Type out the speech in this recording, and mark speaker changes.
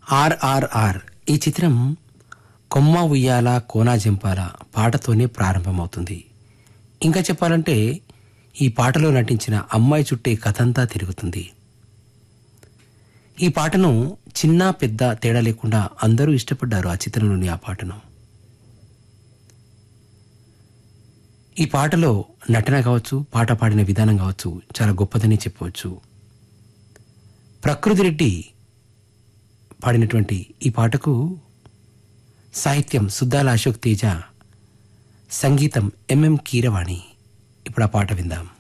Speaker 1: ఆర్ఆర్ఆర్ ఈ చిత్రం కొమ్మ ఉయ్యాల కోనా జంపాల పాటతోనే ప్రారంభమవుతుంది ఇంకా చెప్పాలంటే ఈ పాటలో నటించిన అమ్మాయి చుట్టే కథంతా తిరుగుతుంది ఈ పాటను చిన్న పెద్ద తేడా లేకుండా అందరూ ఇష్టపడ్డారు ఆ చిత్రంలోని ఆ పాటను ఈ పాటలో నటన కావచ్చు పాట పాడిన విధానం కావచ్చు చాలా గొప్పదని చెప్పవచ్చు ప్రకృతి రెడ్డి పాడినటువంటి ఈ పాటకు సాహిత్యం సుద్దాల అశోక్ తేజ సంగీతం ఎంఎం కీరవాణి ఇప్పుడు ఆ పాట విందాం